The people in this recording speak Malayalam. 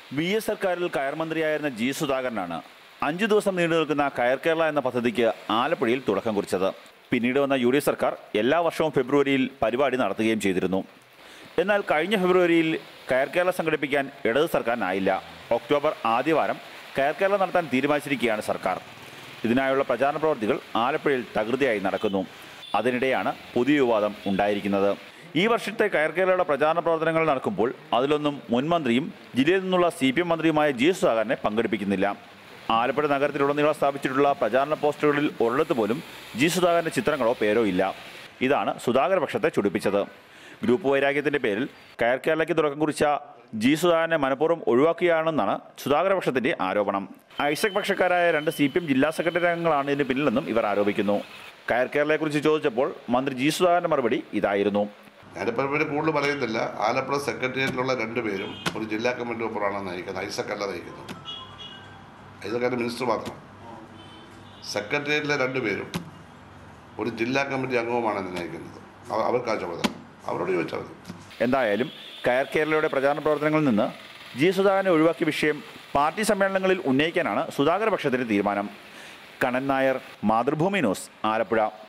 വി എസ് സർക്കാരിൽ കയർ മന്ത്രിയായിരുന്ന ജി സുധാകരനാണ് അഞ്ചു ദിവസം നീണ്ടു നിൽക്കുന്ന കയർ കേരള എന്ന പദ്ധതിക്ക് ആലപ്പുഴയിൽ തുടക്കം കുറിച്ചത് പിന്നീട് വന്ന യു ഡി എഫ് സർക്കാർ എല്ലാ വർഷവും ഫെബ്രുവരിയിൽ പരിപാടി നടത്തുകയും ചെയ്തിരുന്നു എന്നാൽ കഴിഞ്ഞ ഫെബ്രുവരിയിൽ കയർ കേരള സംഘടിപ്പിക്കാൻ ഇടത് സർക്കാരിനായില്ല ഒക്ടോബർ ആദ്യവാരം കയർ കേരള നടത്താൻ തീരുമാനിച്ചിരിക്കുകയാണ് സർക്കാർ ഇതിനായുള്ള പ്രചാരണ പ്രവർത്തികൾ ആലപ്പുഴയിൽ തകൃതിയായി നടക്കുന്നു അതിനിടെയാണ് പുതിയ വിവാദം ഉണ്ടായിരിക്കുന്നത് ഈ വർഷത്തെ കയർ കേരളയുടെ പ്രചാരണ പ്രവർത്തനങ്ങൾ നടക്കുമ്പോൾ അതിലൊന്നും മുൻമന്ത്രിയും ജില്ലയിൽ നിന്നുള്ള സി പി എം മന്ത്രിയുമായ ജി സുധാകരനെ പങ്കെടുപ്പിക്കുന്നില്ല ആലപ്പുഴ നഗരത്തിലുടനീളം സ്ഥാപിച്ചിട്ടുള്ള പ്രചാരണ പോസ്റ്ററുകളിൽ ഒരിടത്ത് പോലും ജി സുധാകരന്റെ ചിത്രങ്ങളോ പേരോ ഇല്ല ഇതാണ് സുധാകര പക്ഷത്തെ ചുടിപ്പിച്ചത് ഗ്രൂപ്പ് വൈരാഗ്യത്തിന്റെ പേരിൽ കയർ കേരളയ്ക്ക് തുടക്കം കുറിച്ച ജി സുധാകരനെ മനഃപൂർവ്വം ഒഴിവാക്കുകയാണെന്നാണ് സുധാകര പക്ഷത്തിന്റെ ആരോപണം ഐസക് പക്ഷക്കാരായ രണ്ട് സി പി എം ജില്ലാ സെക്രട്ടറി അംഗങ്ങളാണ് ഇതിന് പിന്നിലെന്നും ഇവർ ആരോപിക്കുന്നു കയർ കേരളയെക്കുറിച്ച് ചോദിച്ചപ്പോൾ മന്ത്രി ജി സുധാകരന്റെ മറുപടി ഇതായിരുന്നു ഞാനിപ്പോൾ ഇവർ കൂടുതൽ പറയുന്നില്ല ആലപ്പുഴ സെക്രട്ടേറിയറ്റിലുള്ള രണ്ടുപേരും ഒരു ജില്ലാ കമ്മിറ്റി മെമ്പറാണ് നയിക്കുന്നത് ഐസക് അല്ല നയിക്കുന്നത് ഐസക്കാരുടെ മിനിസ്റ്റർ മാത്രം സെക്രട്ടേറിയറ്റിലെ രണ്ടുപേരും ഒരു ജില്ലാ കമ്മിറ്റി അംഗവുമാണ് എന്നെ നയിക്കുന്നത് അവ- അവർക്കാ ചുമതല അവരോട് ചോദിച്ചാൽ മതി എന്തായാലും കയർ കേരളയുടെ പ്രചാരണ പ്രവർത്തനങ്ങളിൽ നിന്ന് ജി സുധാകരനെ ഒഴിവാക്കിയ വിഷയം പാർട്ടി സമ്മേളനങ്ങളിൽ ഉന്നയിക്കാനാണ് സുധാകര പക്ഷത്തിന്റെ തീരുമാനം കണ്ണൻ നായർ മാതൃഭൂമി ന്യൂസ് ആലപ്പുഴ